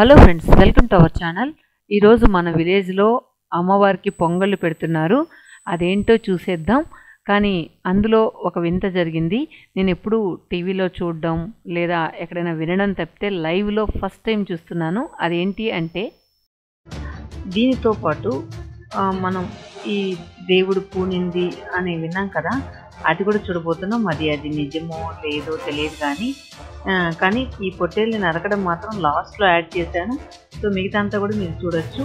Hello friends welcome to our channel ఈరోజు మన విలేజ్లో అమ్మవారికి పొంగళ్ళు పెడుతున్నారు అదేంటో చూసేద్దాం కానీ అందులో ఒక వింత జరిగింది నేను ఎప్పుడూ టీవీలో చూడడం లేదా ఎక్కడైనా వినడం తప్పితే లైవ్లో ఫస్ట్ టైం చూస్తున్నాను అదేంటి అంటే దీనితో పాటు ఆ, మనం ఈ దేవుడు పూనింది అని విన్నాం కదా అది కూడా చూడబోతున్నాం అది అది నిజమో లేదో తెలియదు కానీ ఆ, కానీ ఈ పొట్టేల్ని నరకడం మాత్రం లాస్ట్లో యాడ్ చేశాను సో మిగతా అంతా కూడా మీరు చూడొచ్చు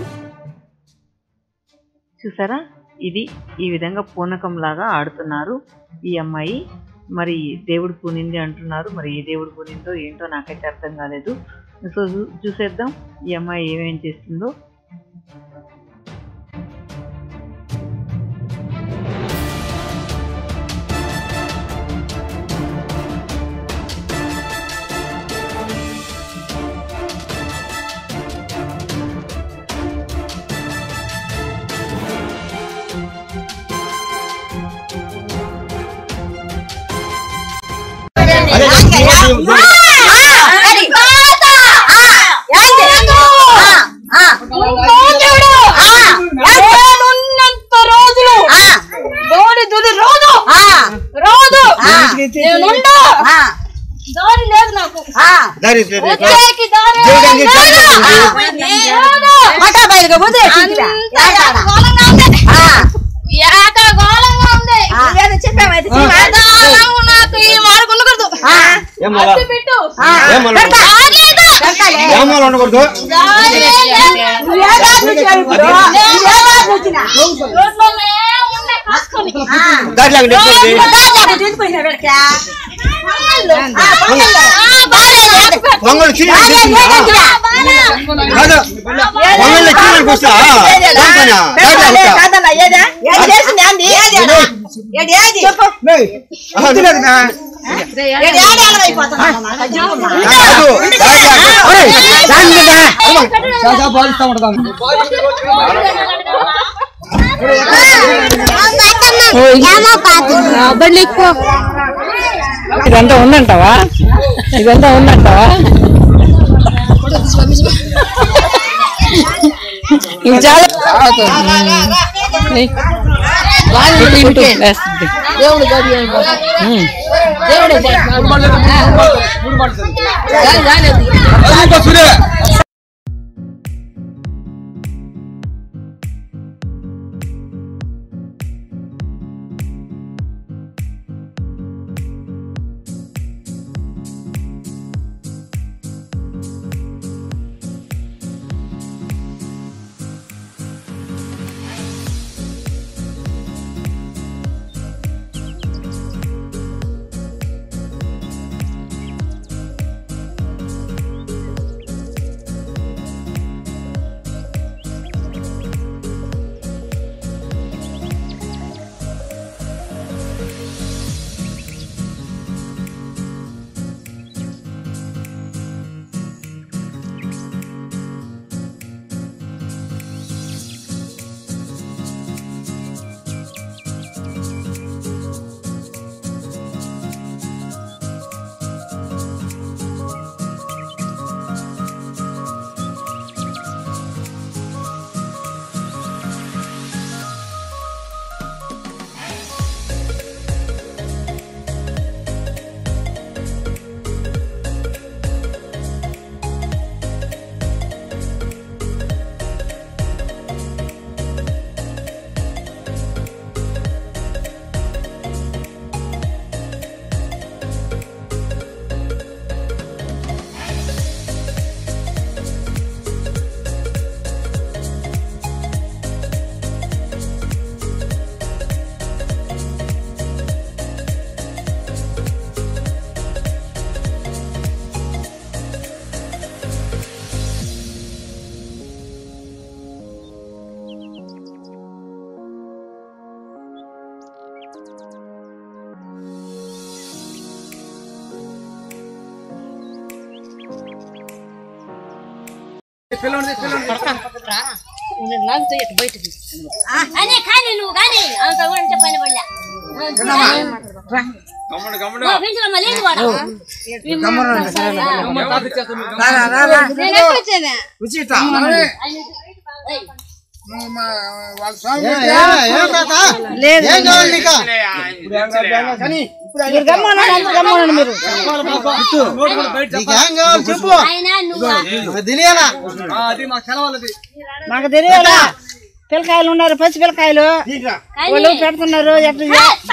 చూసారా ఇది ఈ విధంగా పూనకం లాగా ఆడుతున్నారు ఈ అమ్మాయి మరి దేవుడు పూనింది అంటున్నారు మరి ఏ దేవుడు పూనిందో ఏంటో నాకైతే అర్థం కాలేదు సో చూ- చూసేద్దాం ఈ అమ్మాయి ఏమేం చేస్తుందో నేనున్నంత రోజులు దోడి దుడి రోజు రోజు నేనుండా దారి లేదు నాకు దారి లేదు. వచ్చేకి దారి దేవుడు ఏం లేదు. చేశాడు? లేదు. అంత ఏకగోళంగా ఉంది. ఏకగోళంగా ఉంది. ప్రధానంగా నాకు ఈ మార్గం ఉండకూడదు. ఏం మళ్ళా? అడ్డు పెట్టు. ఏం మళ్ళా? దారి లేదు. ఏం మళ్ళా ఉండకూడదు దారి లేదు. రోడ్లోనే ఉన్నాయి కాసుకొని. దారిలో నిలిచిపోయింది. ఆ, బాలేదు. పొంగల్ చీరలు తీసుకున్నా? ఆ, బాలే. కాదు పొంగల్ చీరలు కూర్చో దాంట్లోనా? దారిలో ఉంటా. ఆహా, తెలియదు నా. కాదు, దారిలో. ఒరేయ్, దాని మీద. ఇదంతా ఉందంటావా ఇదంతా ఉందంటావా ఇది చాలా అనే కానీ నువ్వు కానీ అంత కూడా పని పడలే గమ్ముడు గమ్ముడు పెంచడం మళ్ళీ ఏంటి వాడు? రా, రా, రా, రా. నేను ఎప్పుడు వచ్చాను? రుచి ఏయ్, లేదు ఏం కావాలి నీకు మీరు గమ్మనండి అందరూ గమ్మనండి మీరు నీకు ఏం కావాలి చెప్పు ఆయన నువ్వు నాకు తెలియాలా మాకు తెలియదా పిల్లకాయలు ఉన్నారు పచ్చి పిల్లకాయలు వాళ్ళు పెడుతున్నారు ఎట్లా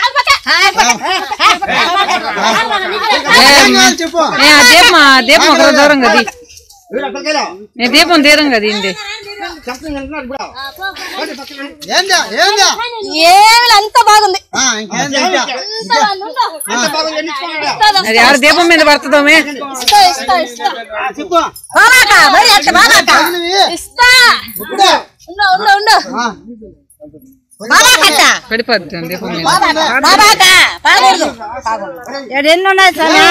ఏం కావాలి చెప్పు ఏ, ఆ దీపం ఆ దీపం ఒక దూరం కదా నేను దీపం తీరం కదా ఇంది ఏందా ఏందా ఏమి అంత బాగుంది ఆ, ఇంకేం ఇంకా అది ఆడ దీపం మీద పడుతుందోమే ఇస్తా ఇస్తా ఇస్తా చెప్పు బాబాక మరి అట్ట బాబాక తగినవి. ఇస్తా ఇప్పుడే. ఉండు ఉండు ఉండు ఆ, బాబాకట్ట పడిపోద్ది దీపం మీద బాబాక బాగూడదు ఇక్కడ ఎన్ని ఉన్నాయి సార్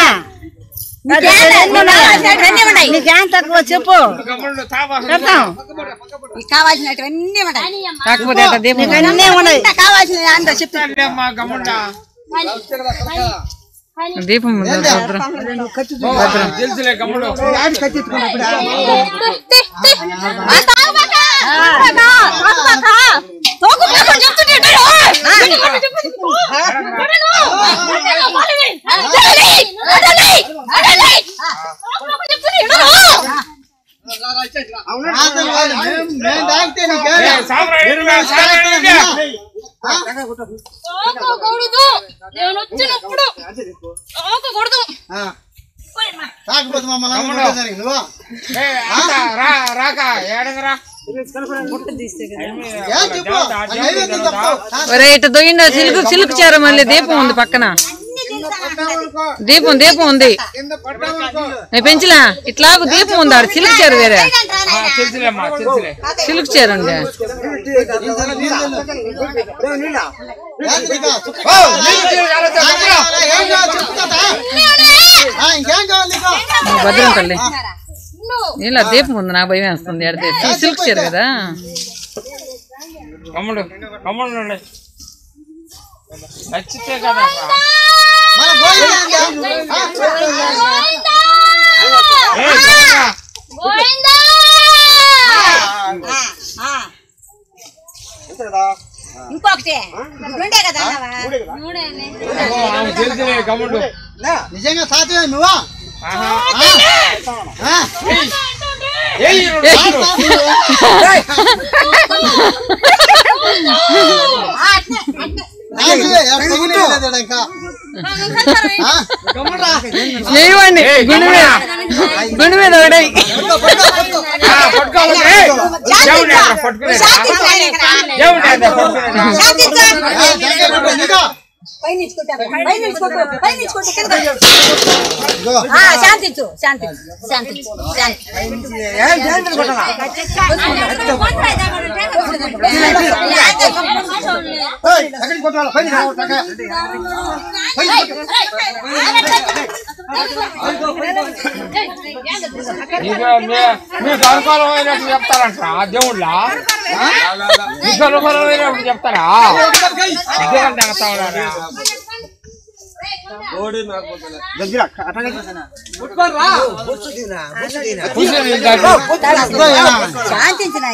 నీకేం తక్కువ చెప్పు పెడతాం కావాల్సినటువన్నీ ఉన్నాయి కాకపోతే అట్ట దీపం నీకు అన్నీ ఉన్నాయి కావాల్సిన అంత చెప్తా గమ్ముండా దీపం ఉంది భద్రం తెలుసులే గమ్ముడు ఆడి కత్తెత్తుకున్నా ఇప్పుడే. రాత్రి వాళ్ళు మేం- మేం తాగితే నీకేలా? నేను వచ్చినప్పుడు తాకకూడదు ఆ. తాకపోతే మమ్మల్ని అందరూ కొట్టేదానికి నువ్వు రా రాక ఏడంగరా ఏం చెప్పు అది నైవేద్యం తప్ప. ఆ, ఒరే ఇటు దొయ్యండి సిలుకు సిలుకు చారు మళ్ళీ దీపం ఉంది పక్కన దీపం దీపం ఉంది నేను పెంచలా ఇట్లాగు దీపం ఉంది ఆడ సిలుకు చారు వేరే తెలుసులేమ్మా తెలుసులే సిలుకు చారు ఉంది రాత్రి ఇక చెప్పు. ఓ, నీళ్ళు తాగాలా? ఏం కావాలి చెప్పు తాత. ఆ, ఇంకేం కావాలి నీకు? భద్రం తల్లి నీళ్ళ దీపం ఉంది నాకు భయం వేస్తుంది ఆడ సిలుకు చారు కదా గమ్ముడు గమ్ముడు ఉండండి. నచ్చితే కదా మన భోజనం ఏంది? ఆ, ఏయ్, గమ్ముడా. ఇంకొకటి రెండే కదా ఓ, ఆమె తెలుసులే గమ్ముడు నిజంగా సాధ్యమే నువ్వా ఆహా. ఆ? ఏయ్, ఈ రెండు సార్లు. రాజువే, ఎక్కడ తగిలేదా ఇంకా? ఆ? ఏమండి గుండె మీద గుండె మీద ఒకటే ఆ, పట్టుకోవాలి. ఏయ్, దేవుడిని అక్కడ పట్టుకునేదా? దేవుడిని అక్కడ పట్టుకునేదా? ఆ, జగ్గ కొట్టు, నీకు. ఇదిగో. శాంతించు శాంతించు శాంతించు శాంతి ఏయ్, ఎక్కడికి కొట్టాలి? పైన రా, కొట్టాక. నీకు మీ- మీకు అనుకూలమైనట్టు చెప్తారంట ఆ దేవుళ్ళ మీకు అనుకూలమైనట్టు చెప్తారా ఇదేం తగ్గుతా ఉన్నారా? కూర్చొని ఇందాక. ఇదిగో, ఏనా? శాంతించిన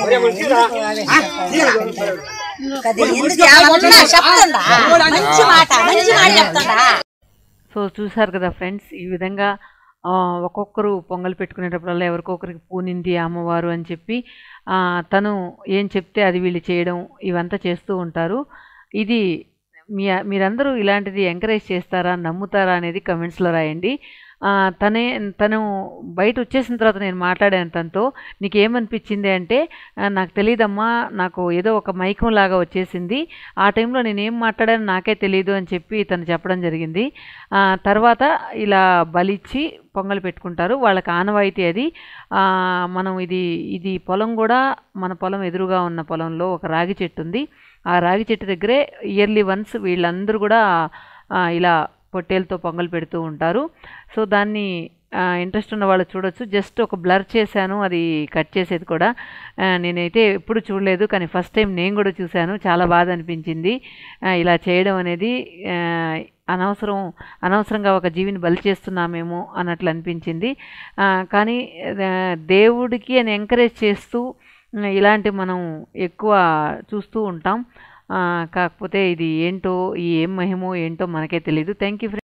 చెప్తుండా మంచి మాట మంచి మాట చెప్తుండా సో చూసారు కదా ఫ్రెండ్స్ ఈ విధంగా ఆ, ఒక్కొక్కరు పొంగల్ పెట్టుకునేటప్పుడల్లా ఎవరికొకరికి పూనింది అమ్మవారు అని చెప్పి ఆ, తను ఏం చెప్తే అది వీళ్ళు చేయడం ఇవంతా చేస్తూ ఉంటారు ఇది మీ మీరందరూ ఇలాంటిది ఎంకరేజ్ చేస్తారా నమ్ముతారా అనేది కమెంట్స్లో రాయండి ఆ, తనే తను బయట వచ్చేసిన తర్వాత నేను మాట్లాడాను తనతో నీకు ఏమనిపించింది అంటే "ఆ, నాకు తెలియదమ్మా నాకు ఏదో ఒక మైకం లాగా వచ్చేసింది ఆ టైంలో నేను ఏం మాట్లాడానో నాకే తెలియదు అని చెప్పి తను చెప్పడం జరిగింది ఆ, తర్వాత ఇలా బలిచ్చి పొంగల్ పెట్టుకుంటారు వాళ్ళకి ఆనవాయితీ అది ఆ, మనం ఇది ఇది పొలం కూడా మన పొలం ఎదురుగా ఉన్న పొలంలో ఒక రాగి చెట్టు ఉంది ఆ రాగి చెట్టు దగ్గరే ఇయర్లీ వన్స్ వీళ్ళందరూ కూడా ఆ, ఇలా పొట్టేలతో పొంగల్ పెడుతూ ఉంటారు సో దాన్ని ఇంట్రెస్ట్ ఉన్న వాళ్ళు చూడొచ్చు జస్ట్ ఒక బ్లర్ చేశాను అది కట్ చేసేది కూడా ఆ, నేనైతే ఎప్పుడు చూడలేదు కానీ ఫస్ట్ టైం నేను కూడా చూశాను చాలా బాధ అనిపించింది ఆ, ఇలా చేయడం అనేది ఆ, అనవసరం అనవసరంగా ఒక జీవిని బలి చేస్తున్నామేమో అన్నట్లు అనిపించింది ఆ, కానీ ఆ, దేవుడికి అని ఎంకరేజ్ చేస్తూ ఉమ్, ఇలాంటి మనం ఎక్కువ చూస్తూ ఉంటాం ఆ, కాకపోతే ఇది ఏంటో ఈ ఏం మహిమో ఏంటో మనకే తెలియదు థ్యాంక్ యూ